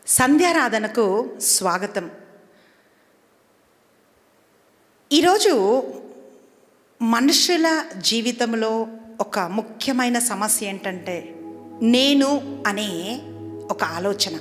సంధ్యారాధనకు స్వాగతం ఈరోజు మనుషుల జీవితంలో ఒక ముఖ్యమైన సమస్య ఏంటంటే నేను అనే ఒక ఆలోచన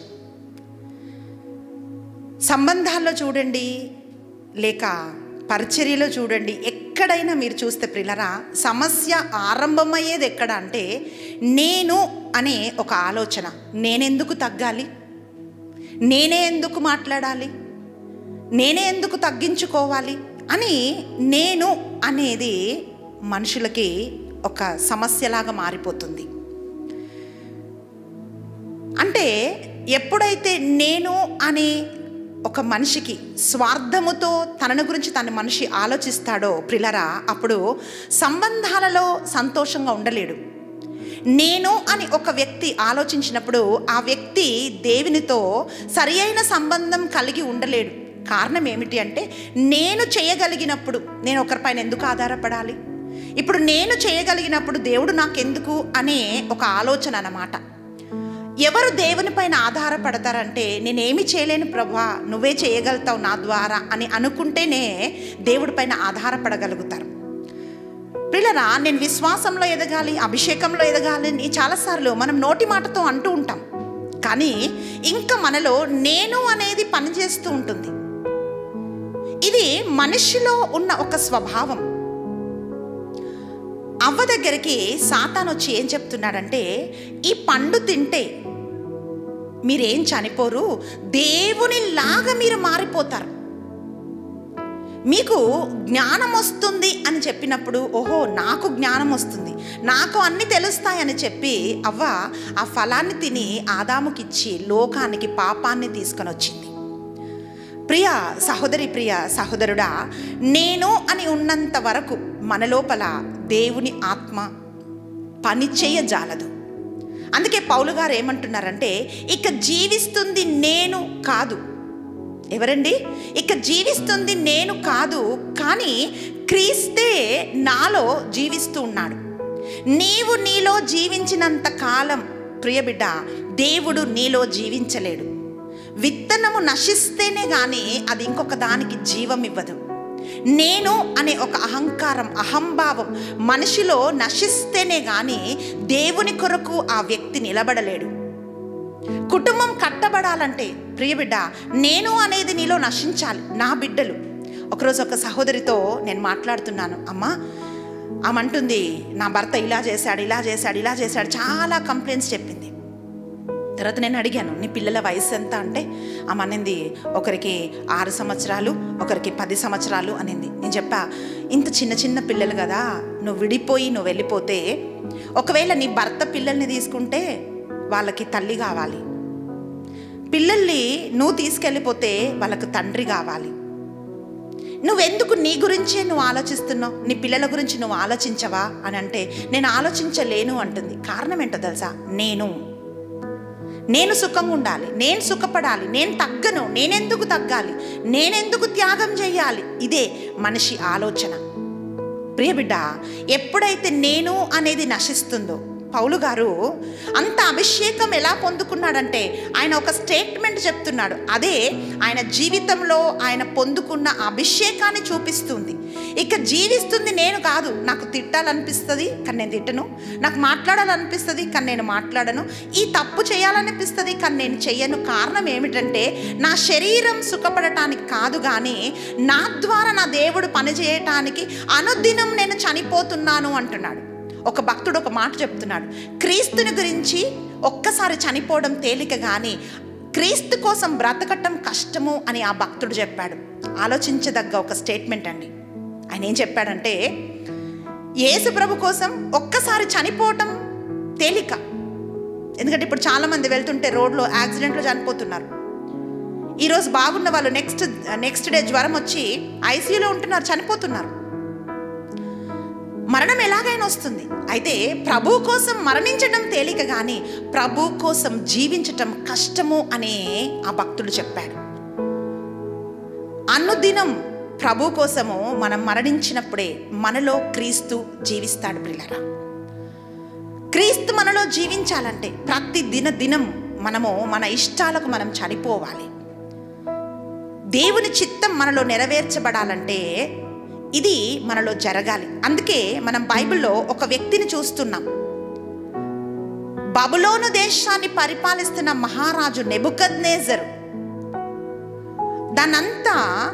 సంబంధాల్లో చూడండి లేక పరిచర్యలో చూడండి ఎక్కడైనా మీరు చూస్తే ప్రిలరా సమస్య ఆరంభమయ్యేది ఎక్కడ అంటే నేను అనే ఒక ఆలోచన నేనెందుకు తగ్గాలి నేనే ఎందుకు మాట్లాడాలి నేనే ఎందుకు తగ్గించుకోవాలి అని నేను అనేది మనుషులకి ఒక సమస్యలాగా మారిపోతుంది అంటే ఎప్పుడైతే నేను అనే ఒక మనిషికి స్వార్థముతో తనను గురించి తన మనిషి ఆలోచిస్తాడో ప్రిలరా అప్పుడు సంబంధాలలో సంతోషంగా ఉండలేడు నేను అని ఒక వ్యక్తి ఆలోచించినప్పుడు ఆ వ్యక్తి దేవునితో సరి అయిన సంబంధం కలిగి ఉండలేడు కారణం ఏమిటి అంటే నేను చేయగలిగినప్పుడు నేను ఒకరిపైన ఎందుకు ఆధారపడాలి ఇప్పుడు నేను చేయగలిగినప్పుడు దేవుడు నాకెందుకు అనే ఒక ఆలోచన అన్నమాట ఎవరు దేవుని పైన ఆధారపడతారంటే నేనేమి చేయలేను ప్రభా నువ్వే చేయగలుగుతావు నా ద్వారా అని అనుకుంటేనే దేవుడి పైన ఆధారపడగలుగుతారు పిల్లరా నేను విశ్వాసంలో ఎదగాలి అభిషేకంలో ఎదగాలి అని చాలాసార్లు మనం నోటి మాటతో అంటూ ఉంటాం కానీ ఇంకా మనలో నేను అనేది పనిచేస్తూ ఉంటుంది ఇది మనిషిలో ఉన్న ఒక స్వభావం అవ్వ దగ్గరికి సాతాన్ వచ్చి ఏం చెప్తున్నాడంటే ఈ పండు తింటే మీరేం చనిపోరు దేవునిలాగా మీరు మారిపోతారు మీకు జ్ఞానం వస్తుంది అని చెప్పినప్పుడు ఓహో నాకు జ్ఞానం వస్తుంది నాకు అన్ని తెలుస్తాయని చెప్పి అవ్వ ఆ ఫలాన్ని తిని ఆదాముకిచ్చి లోకానికి పాపాన్ని తీసుకొని వచ్చింది ప్రియ సహోదరి ప్రియ సహోదరుడా నేను అని ఉన్నంత వరకు మన లోపల దేవుని ఆత్మ పని చేయజాలదు అందుకే పౌలు గారు ఏమంటున్నారంటే ఇక జీవిస్తుంది నేను కాదు ఎవరండి ఇక జీవిస్తుంది నేను కాదు కానీ క్రీస్తే నాలో జీవిస్తూ ఉన్నాడు నీవు నీలో జీవించినంత కాలం ప్రియబిడ్డ దేవుడు నీలో జీవించలేడు విత్తనము నశిస్తేనే కానీ అది ఇంకొక దానికి జీవం ఇవ్వదు నేను అనే ఒక అహంకారం అహంభావం మనిషిలో నశిస్తేనే కానీ దేవుని కొరకు ఆ వ్యక్తి నిలబడలేడు కుటుంబం కట్టబడాలంటే ప్రియబిడ్డ నేను అనేది నీలో నశించాలి నా బిడ్డలు ఒకరోజు ఒక సహోదరితో నేను మాట్లాడుతున్నాను అమ్మా ఆమంటుంది నా భర్త ఇలా చేశాడు ఇలా చేశాడు ఇలా చేశాడు చాలా కంప్లైంట్స్ చెప్పింది తర్వాత నేను అడిగాను నీ పిల్లల వయసు ఎంత అంటే ఆమె అనింది ఒకరికి ఆరు సంవత్సరాలు ఒకరికి పది సంవత్సరాలు అనింది నేను చెప్పా ఇంత చిన్న చిన్న పిల్లలు కదా నువ్వు విడిపోయి నువ్వు వెళ్ళిపోతే ఒకవేళ నీ భర్త పిల్లల్ని తీసుకుంటే వాళ్ళకి తల్లి కావాలి పిల్లల్ని నువ్వు తీసుకెళ్ళిపోతే వాళ్ళకు తండ్రి కావాలి నువ్వెందుకు నీ గురించే నువ్వు ఆలోచిస్తున్నావు నీ పిల్లల గురించి నువ్వు ఆలోచించవా అని అంటే నేను ఆలోచించలేను అంటుంది కారణం ఏంటో తెలుసా నేను నేను సుఖంగా ఉండాలి నేను సుఖపడాలి నేను తగ్గను నేనెందుకు తగ్గాలి నేనెందుకు త్యాగం చేయాలి ఇదే మనిషి ఆలోచన ప్రియబిడ్డ ఎప్పుడైతే నేను అనేది నశిస్తుందో పౌలు గారు అంత అభిషేకం ఎలా పొందుకున్నాడంటే ఆయన ఒక స్టేట్మెంట్ చెప్తున్నాడు అదే ఆయన జీవితంలో ఆయన పొందుకున్న అభిషేకాన్ని చూపిస్తుంది ఇక జీవిస్తుంది నేను కాదు నాకు తిట్టాలనిపిస్తుంది కానీ నేను తిట్టను నాకు మాట్లాడాలనిపిస్తుంది కానీ నేను మాట్లాడను ఈ తప్పు చేయాలనిపిస్తుంది కానీ నేను చెయ్యను కారణం ఏమిటంటే నా శరీరం సుఖపడటానికి కాదు కానీ నా ద్వారా నా దేవుడు పనిచేయటానికి అనుదినం నేను చనిపోతున్నాను అంటున్నాడు ఒక భక్తుడు ఒక మాట చెప్తున్నాడు క్రీస్తుని గురించి ఒక్కసారి చనిపోవడం తేలిక కానీ క్రీస్తు కోసం బ్రతకటం కష్టము అని ఆ భక్తుడు చెప్పాడు ఆలోచించదగ్గ ఒక స్టేట్మెంట్ అండి ఆయన ఏం చెప్పాడంటే యేసు ప్రభు కోసం ఒక్కసారి చనిపోవటం తేలిక ఎందుకంటే ఇప్పుడు చాలామంది వెళ్తుంటే రోడ్లో యాక్సిడెంట్లో చనిపోతున్నారు ఈరోజు బాగున్న వాళ్ళు నెక్స్ట్ నెక్స్ట్ డే జ్వరం వచ్చి ఐసీయూలో ఉంటున్నారు చనిపోతున్నారు మరణం ఎలాగైనా వస్తుంది అయితే ప్రభు కోసం మరణించడం తేలిక కానీ ప్రభు కోసం జీవించటం కష్టము అనే ఆ భక్తుడు చెప్పాడు అనుదినం ప్రభు కోసము మనం మరణించినప్పుడే మనలో క్రీస్తు జీవిస్తాడు ప్రిల్లరా క్రీస్తు మనలో జీవించాలంటే ప్రతి దిన దినం మనము మన ఇష్టాలకు మనం చనిపోవాలి దేవుని చిత్తం మనలో నెరవేర్చబడాలంటే ఇది మనలో జరగాలి అందుకే మనం బైబిల్లో ఒక వ్యక్తిని చూస్తున్నాం బబులోను దేశాన్ని పరిపాలిస్తున్న మహారాజు నెబుకద్నేజరు దానంతా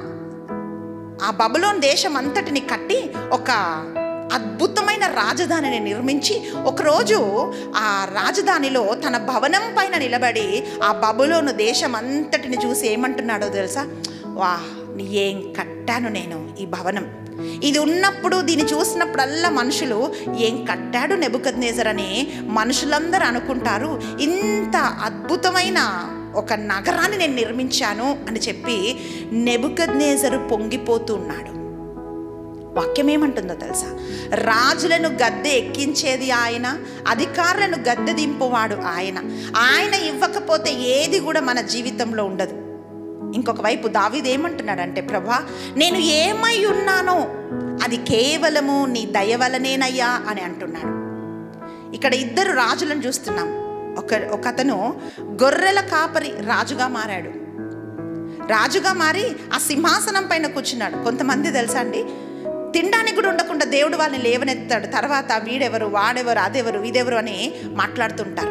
ఆ బబులోన్ దేశం అంతటిని కట్టి ఒక అద్భుతమైన రాజధానిని నిర్మించి ఒకరోజు ఆ రాజధానిలో తన భవనం పైన నిలబడి ఆ బబులోను దేశం అంతటిని చూసి ఏమంటున్నాడో తెలుసా వా ఏం కట్టాను నేను ఈ భవనం ఇది ఉన్నప్పుడు దీన్ని చూసినప్పుడల్లా మనుషులు ఏం కట్టాడు నెబుకద్నేజర్ అని మనుషులందరూ అనుకుంటారు ఇంత అద్భుతమైన ఒక నగరాన్ని నేను నిర్మించాను అని చెప్పి నెబుకద్నేజరు పొంగిపోతూ ఉన్నాడు వాక్యం ఏమంటుందో తెలుసా రాజులను గద్దె ఎక్కించేది ఆయన అధికారులను గద్దె దింపువాడు ఆయన ఆయన ఇవ్వకపోతే ఏది కూడా మన జీవితంలో ఉండదు ఇంకొక వైపు దావీదు ఏమంటున్నాడంటే ప్రభా నేను ఏమై ఉన్నానో అది కేవలము నీ దయ వలనేనయ్యా అని అంటున్నాడు ఇక్కడ ఇద్దరు రాజులను చూస్తున్నాం ఒక ఒక అతను గొర్రెల కాపరి రాజుగా మారాడు రాజుగా మారి ఆ సింహాసనం పైన కూర్చున్నాడు కొంతమంది తెలుసా అండి తినడానికి కూడా ఉండకుండా దేవుడు వాళ్ళని లేవనెత్తాడు తర్వాత వీడెవరు వాడెవరు అదెవరు ఇదెవరు అని మాట్లాడుతుంటారు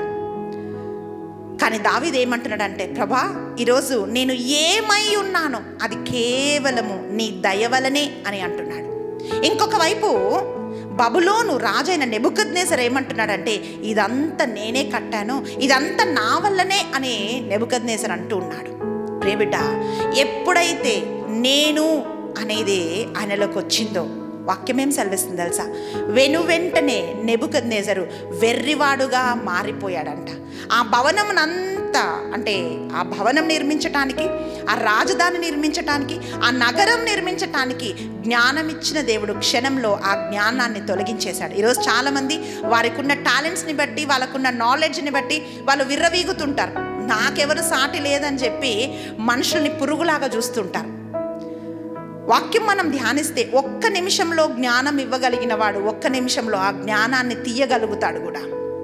కానీ దావీదు ఏమంటున్నాడంటే ప్రభా ఈరోజు నేను ఏమై ఉన్నానో అది కేవలము నీ దయ వలనే అని అంటున్నాడు ఇంకొక వైపు బబులోను రాజైన నెబుకద్నేసర్ ఏమంటున్నాడంటే ఇదంతా నేనే కట్టాను ఇదంతా నా వల్లనే అని నెబుకద్నేసర్ అంటూ ఉన్నాడు ప్రేబిడ్డ ఎప్పుడైతే నేను అనేది ఆయనలోకి వచ్చిందో వాక్యం ఏం సెలవిస్తుంది తెలుసా వెను వెంటనే నెబుకద్నేజరు వెర్రివాడుగా మారిపోయాడంట ఆ భవనమునంతా అంటే ఆ భవనం నిర్మించటానికి ఆ రాజధాని నిర్మించటానికి ఆ నగరం నిర్మించటానికి జ్ఞానం ఇచ్చిన దేవుడు క్షణంలో ఆ జ్ఞానాన్ని తొలగించేశాడు ఈరోజు చాలామంది వారికి ఉన్న టాలెంట్స్ని బట్టి వాళ్ళకున్న నాలెడ్జ్ని బట్టి వాళ్ళు విర్రవీగుతుంటారు నాకెవరు సాటి లేదని చెప్పి మనుషుల్ని పురుగులాగా చూస్తుంటారు వాక్యం మనం ధ్యానిస్తే ఒక్క నిమిషంలో జ్ఞానం ఇవ్వగలిగిన వాడు ఒక్క నిమిషంలో ఆ జ్ఞానాన్ని తీయగలుగుతాడు కూడా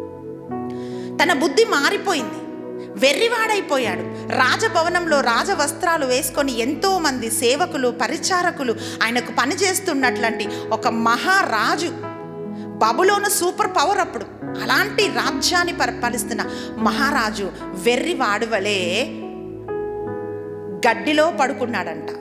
తన బుద్ధి మారిపోయింది వెర్రివాడైపోయాడు రాజభవనంలో రాజవస్త్రాలు వేసుకొని ఎంతో మంది సేవకులు పరిచారకులు ఆయనకు పనిచేస్తున్నట్లాంటి ఒక మహారాజు బబులోను సూపర్ పవర్ అప్పుడు అలాంటి రాజ్యాన్ని పరిపాలిస్తున్న మహారాజు వెర్రివాడు వలె గడ్డిలో పడుకున్నాడంట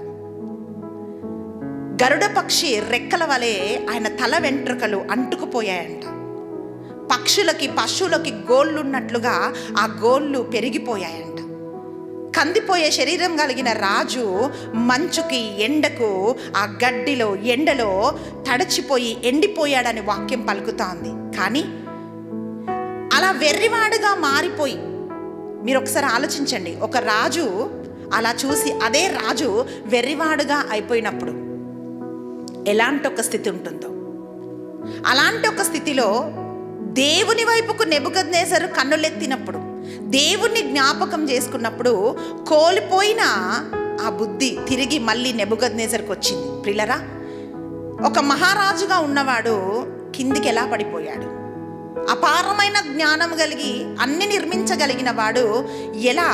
గరుడ పక్షి రెక్కల వలె ఆయన తల వెంట్రుకలు అంటుకుపోయాయంట పక్షులకి పశువులకి గోళ్ళున్నట్లుగా ఆ గోళ్ళు పెరిగిపోయాయంట కందిపోయే శరీరం కలిగిన రాజు మంచుకి ఎండకు ఆ గడ్డిలో ఎండలో తడచిపోయి ఎండిపోయాడని వాక్యం పలుకుతోంది కానీ అలా వెర్రివాడుగా మారిపోయి మీరు ఒకసారి ఆలోచించండి ఒక రాజు అలా చూసి అదే రాజు వెర్రివాడుగా అయిపోయినప్పుడు ఎలాంటి ఒక స్థితి ఉంటుందో అలాంటి ఒక స్థితిలో దేవుని వైపుకు నెబుకద్నేసరు కన్నులెత్తినప్పుడు దేవుణ్ణి జ్ఞాపకం చేసుకున్నప్పుడు కోల్పోయిన ఆ బుద్ధి తిరిగి మళ్ళీ నెబుకద్నేసరికి వచ్చింది ప్రిలరా ఒక మహారాజుగా ఉన్నవాడు కిందికి ఎలా పడిపోయాడు అపారమైన జ్ఞానం కలిగి అన్ని నిర్మించగలిగిన వాడు ఎలా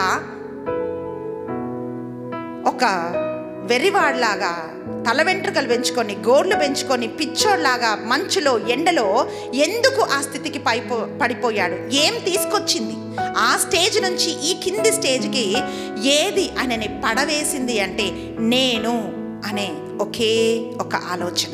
ఒక వెర్రివాడ్లాగా తల వెంట్రుకలు పెంచుకొని గోర్లు పెంచుకొని పిచ్చోడ్లాగా మంచులో ఎండలో ఎందుకు ఆ స్థితికి పైపో పడిపోయాడు ఏం తీసుకొచ్చింది ఆ స్టేజ్ నుంచి ఈ కింది స్టేజ్కి ఏది ఆయనని పడవేసింది అంటే నేను అనే ఒకే ఒక ఆలోచన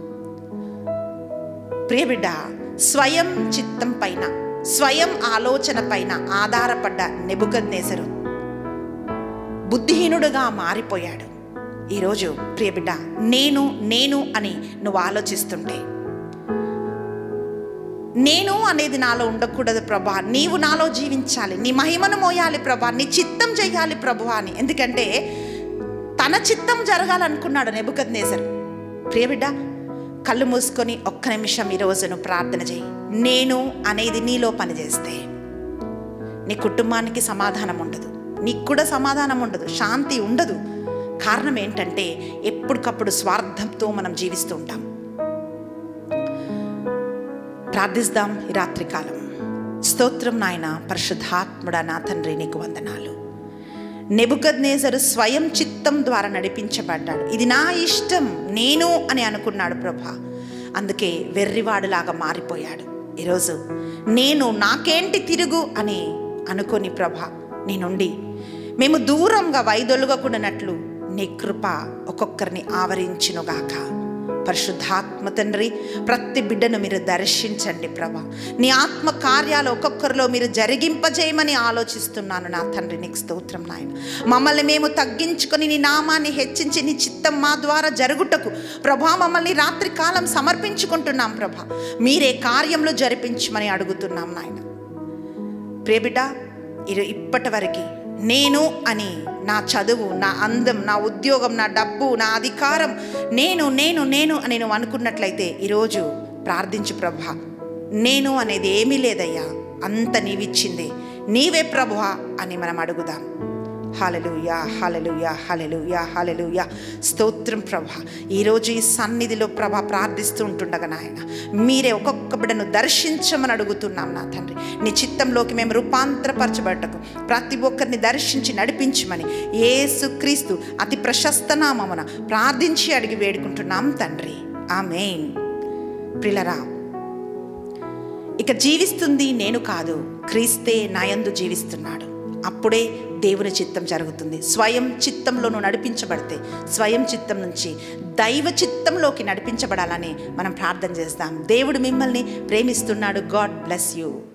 ప్రియబిడ్డ స్వయం చిత్తం పైన స్వయం ఆలోచన పైన ఆధారపడ్డ నెబుకద్నేసరు బుద్ధిహీనుడుగా మారిపోయాడు ఈరోజు ప్రియబిడ్డ నేను నేను అని నువ్వు ఆలోచిస్తుంటే నేను అనేది నాలో ఉండకూడదు ప్రభా నీవు నాలో జీవించాలి నీ మహిమను మోయాలి ప్రభా నీ చిత్తం చేయాలి ప్రభు అని ఎందుకంటే తన చిత్తం జరగాలనుకున్నాడు నెబుకద్నేసర్ ప్రియబిడ్డ కళ్ళు మూసుకొని ఒక్క నిమిషం ఈరోజు నువ్వు ప్రార్థన చేయి నేను అనేది నీలో పనిచేస్తే నీ కుటుంబానికి సమాధానం ఉండదు నీకు కూడా సమాధానం ఉండదు శాంతి ఉండదు కారణం ఏంటంటే ఎప్పటికప్పుడు స్వార్థంతో మనం జీవిస్తూ ఉంటాం ప్రార్థిస్తాం ఈ రాత్రికాలం స్తోత్రం నాయన పరిశుద్ధాత్ముడా నా తండ్రి నీకు వందనాలు నెబుకద్నేజరు స్వయం చిత్తం ద్వారా నడిపించబడ్డాడు ఇది నా ఇష్టం నేను అని అనుకున్నాడు ప్రభా అందుకే వెర్రివాడులాగా మారిపోయాడు ఈరోజు నేను నాకేంటి తిరుగు అని అనుకొని ప్రభా నీ నుండి మేము దూరంగా వైదొలుగకుండానట్లు నీ కృప ఒక్కొక్కరిని ఆవరించునుగాక పరిశుద్ధాత్మ తండ్రి ప్రతి బిడ్డను మీరు దర్శించండి ప్రభా నీ ఆత్మ కార్యాలు ఒక్కొక్కరిలో మీరు జరిగింపజేయమని ఆలోచిస్తున్నాను నా తండ్రి నీకు స్తోత్రం నాయన మమ్మల్ని మేము తగ్గించుకొని నీ నామాన్ని హెచ్చించి నీ చిత్తం మా ద్వారా జరుగుటకు ప్రభా మమ్మల్ని రాత్రి కాలం సమర్పించుకుంటున్నాం ప్రభా మీరే కార్యంలో జరిపించమని అడుగుతున్నాం నాయన ప్రియబిడ్డ ఇరు ఇప్పటి వరకు నేను అని నా చదువు నా అందం నా ఉద్యోగం నా డబ్బు నా అధికారం నేను నేను నేను అని నువ్వు అనుకున్నట్లయితే ఈరోజు ప్రార్థించు ప్రభా నేను అనేది ఏమీ లేదయ్యా అంత నీవిచ్చింది నీవే ప్రభువా అని మనం అడుగుదాం హలలుయా హలలుయా హలలుయా హలలుయా స్తోత్రం ప్రభా ఈరోజు ఈ సన్నిధిలో ప్రభా ప్రార్థిస్తూ ఉంటుండగా నాయన మీరే ఒక్కొక్క బిడ్డను దర్శించమని అడుగుతున్నాం నా తండ్రి నీ చిత్తంలోకి మేము రూపాంతరపరచబడటకు ప్రతి ఒక్కరిని దర్శించి నడిపించమని ఏసుక్రీస్తు అతి ప్రశస్త నామమున ప్రార్థించి అడిగి వేడుకుంటున్నాం తండ్రి ఆమెన్ ప్రిలరా ఇక జీవిస్తుంది నేను కాదు క్రీస్తే నాయందు జీవిస్తున్నాడు అప్పుడే దేవుని చిత్తం జరుగుతుంది స్వయం చిత్తంలో నువ్వు నడిపించబడితే స్వయం చిత్తం నుంచి దైవ చిత్తంలోకి నడిపించబడాలని మనం ప్రార్థన చేస్తాం దేవుడు మిమ్మల్ని ప్రేమిస్తున్నాడు గాడ్ బ్లెస్ యూ